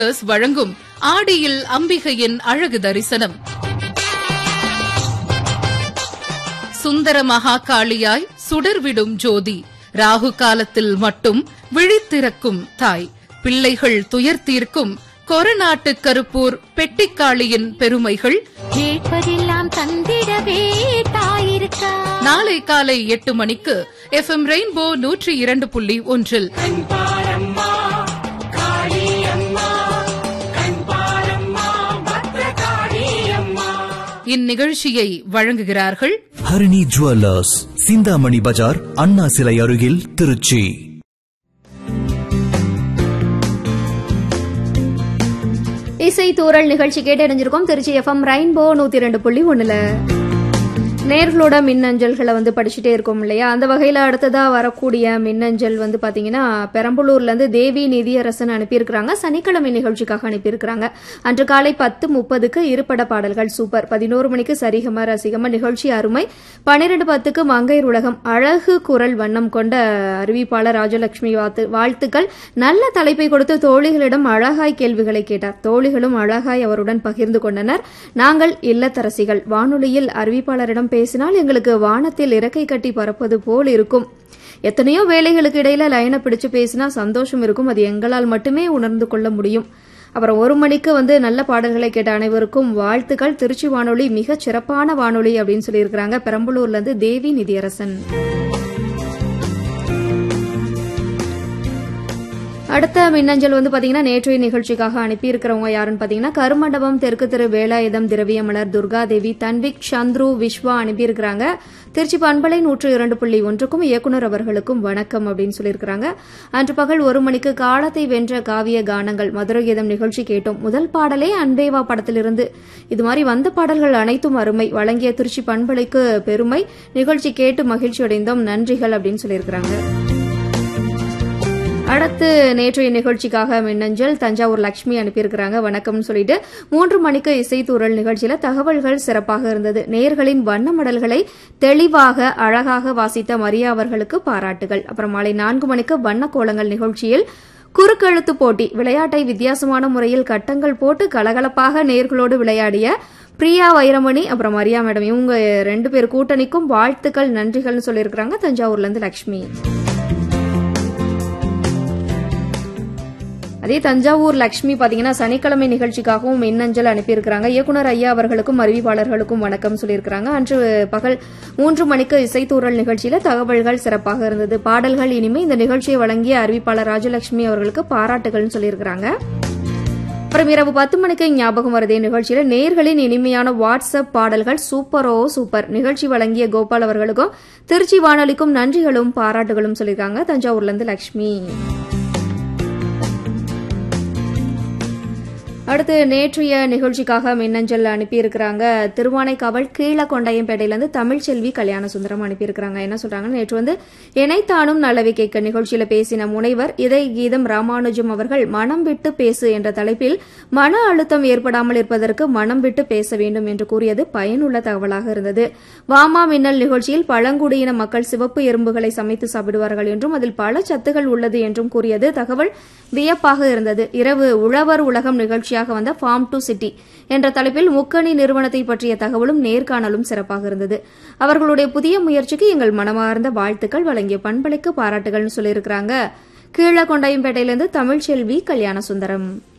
வழங்கும் ஆடியில் அம்பிகையின் அழகு தரிசனம் சுந்தர மகாகாளியாய் சுடர்விடும் ஜோதி ராகு காலத்தில் மட்டும் விழித்திறக்கும் தாய் பிள்ளைகள் துயர் தீர்க்கும் கொரநாட்டு கருப்பூர் பெட்டிக்காளியின் பெருமைகள் கேட்பதெல்லாம் தந்திடவே தாயிருக்கா நாளை காலை எட்டு மணிக்கு எஃப் எம் ரெயின்போ நூற்றி இரண்டு புள்ளி ஒன்றில் இந்நிகழ்ச்சியை வழங்குகிறார்கள் ஹரிணி ஜுவல்லர்ஸ் சிந்தாமணி பஜார் அண்ணா சிலை அருகில் திருச்சி இசை தூரல் நிகழ்ச்சி கேட்டறிஞ்சிருக்கோம் திருச்சி எஃப்எம் ரெயின்போ நூத்தி ரெண்டு புள்ளி ஒண்ணுல நேர்களோட மின்னஞ்சல்களை வந்து படிச்சுட்டே இருக்கோம் இல்லையா அந்த வகையில அடுத்ததா வரக்கூடிய மின்னஞ்சல் வந்து பாத்தீங்கன்னா பெரம்பலூர்ல இருந்து தேவி நிதியரசன் அனுப்பியிருக்கிறாங்க சனிக்கிழமை நிகழ்ச்சிக்காக அனுப்பியிருக்கிறாங்க அன்று காலை பத்து முப்பதுக்கு இருபட பாடல்கள் சூப்பர் பதினோரு மணிக்கு சரிகம ரசிகம நிகழ்ச்சி அருமை பன்னிரண்டு பத்துக்கு மங்கையர் உலகம் அழகு குரல் வண்ணம் கொண்ட அறிவிப்பாளர் ராஜலட்சுமி வாழ்த்து வாழ்த்துக்கள் நல்ல தலைப்பை கொடுத்து தோழிகளிடம் அழகாய் கேள்விகளை கேட்டார் தோழிகளும் அழகாய் அவருடன் பகிர்ந்து கொண்டனர் நாங்கள் இல்லத்தரசிகள் வானொலியில் அறிவிப்பாளரிடம் பேசினால் எங்களுக்கு வானத்தில் இறக்கை கட்டி பறப்பது போல் இருக்கும் எத்தனையோ வேலைகளுக்கு இடையில லைனை பிடிச்சு பேசினா சந்தோஷம் இருக்கும் அது எங்களால் மட்டுமே உணர்ந்து கொள்ள முடியும் அப்புறம் ஒரு மணிக்கு வந்து நல்ல பாடல்களை கேட்ட அனைவருக்கும் வாழ்த்துக்கள் திருச்சி வானொலி மிகச் சிறப்பான வானொலி அப்படின்னு சொல்லியிருக்கிறாங்க பெரம்பலூர்ல இருந்து தேவி நிதியரசன் அடுத்த மின்னஞ்சல் வந்து பாத்தீங்கன்னா நேற்றைய நிகழ்ச்சிக்காக அனுப்பியிருக்கிறவங்க யாருன்னு பாத்தீங்கன்னா கருமண்டபம் தெற்கு திரு வேலாயுதம் திரவியமலர் துர்காதேவி தன்விக் சந்துரு விஸ்வா அனுப்பியிருக்கிறாங்க திருச்சி பண்பலை நூற்று இரண்டு புள்ளி ஒன்றுக்கும் இயக்குனர் அவர்களுக்கும் வணக்கம் அப்படின்னு சொல்லியிருக்கிறாங்க அன்று பகல் ஒரு மணிக்கு காலத்தை வென்ற காவிய கானங்கள் மதுரை கீதம் நிகழ்ச்சி கேட்டோம் முதல் பாடலே அன்பேவா படத்திலிருந்து இது மாதிரி வந்த பாடல்கள் அனைத்தும் அருமை வழங்கிய திருச்சி பண்பலைக்கு பெருமை நிகழ்ச்சி கேட்டு மகிழ்ச்சி அடைந்தோம் நன்றிகள் அப்படின்னு சொல்லியிருக்கிறாங்க அடுத்து நேற்றைய நிகழ்ச்சிக்காக மின்னஞ்சல் தஞ்சாவூர் லட்சுமி அனுப்பியிருக்கிறாங்க வணக்கம்னு சொல்லிட்டு மூன்று மணிக்கு இசைத்தூரல் நிகழ்ச்சியில தகவல்கள் சிறப்பாக இருந்தது நேயர்களின் வண்ண மடல்களை தெளிவாக அழகாக வாசித்த மரியா அவர்களுக்கு பாராட்டுகள் அப்புறம் மாலை நான்கு மணிக்கு வண்ண கோலங்கள் நிகழ்ச்சியில் குறுக்கெழுத்து போட்டி விளையாட்டை வித்தியாசமான முறையில் கட்டங்கள் போட்டு கலகலப்பாக நேர்களோடு விளையாடிய பிரியா வைரமணி அப்புறம் மரியா மேடம் இவங்க ரெண்டு பேர் கூட்டணிக்கும் வாழ்த்துக்கள் நன்றிகள்னு சொல்லியிருக்கிறாங்க தஞ்சாவூர்ல இருந்து லட்சுமி அதே தஞ்சாவூர் லட்சுமி பாத்தீங்கன்னா சனிக்கிழமை நிகழ்ச்சிக்காகவும் மின்னஞ்சல் அனுப்பியிருக்கிறாங்க இயக்குனர் ஐயா அவர்களுக்கும் அறிவிப்பாளர்களுக்கும் வணக்கம் சொல்லியிருக்கிறாங்க அன்று பகல் மூன்று மணிக்கு இசைத்தூரல் நிகழ்ச்சியில தகவல்கள் சிறப்பாக இருந்தது பாடல்கள் இனிமே இந்த நிகழ்ச்சியை வழங்கிய அறிவிப்பாளர் ராஜலட்சுமி அவர்களுக்கு பாராட்டுகள்னு சொல்லியிருக்கிறாங்க அப்புறம் இரவு பத்து மணிக்கு ஞாபகம் வருதே நிகழ்ச்சியில நேர்களின் இனிமையான வாட்ஸ்அப் பாடல்கள் சூப்பரோ சூப்பர் நிகழ்ச்சி வழங்கிய கோபால் அவர்களுக்கும் திருச்சி வானொலிக்கும் நன்றிகளும் பாராட்டுகளும் சொல்லியிருக்காங்க தஞ்சாவூர்ல இருந்து லட்சுமி அடுத்து நேற்றைய நிகழ்ச்சிக்காக மின்னஞ்சல் அனுப்பியிருக்கிறாங்க திருவானைக்காவல் கீழக்கொண்டையம்பேட்டையிலிருந்து தமிழ்ச்செல்வி கல்யாண சுந்தரம் அனுப்பியிருக்கிறாங்க என்ன சொல்றாங்க நேற்று வந்து இணைத்தானும் நல்லவை கேட்க நிகழ்ச்சியில பேசின முனைவர் இதய கீதம் ராமானுஜம் அவர்கள் மனம் விட்டு பேசு என்ற தலைப்பில் மன அழுத்தம் ஏற்படாமல் இருப்பதற்கு மனம் விட்டு பேச வேண்டும் என்று கூறியது பயனுள்ள தகவலாக இருந்தது வாமா மின்னல் நிகழ்ச்சியில் பழங்குடியின மக்கள் சிவப்பு எறும்புகளை சமைத்து சாப்பிடுவார்கள் என்றும் அதில் பல சத்துகள் உள்ளது என்றும் கூறியது தகவல் வியப்பாக இருந்தது இரவு உழவர் உலகம் நிகழ்ச்சியாக வந்த ஃபார்ம் டு சிட்டி என்ற தலைப்பில் முக்கணி நிறுவனத்தை பற்றிய தகவலும் நேர்காணலும் சிறப்பாக இருந்தது அவர்களுடைய புதிய முயற்சிக்கு எங்கள் மனமார்ந்த வாழ்த்துக்கள் வழங்கிய பண்பலைக்கு பாராட்டுகள்னு சொல்லியிருக்கிறாங்க கீழக்கொண்டாயம்பேட்டையிலிருந்து தமிழ்ச்செல்வி கல்யாண சுந்தரம்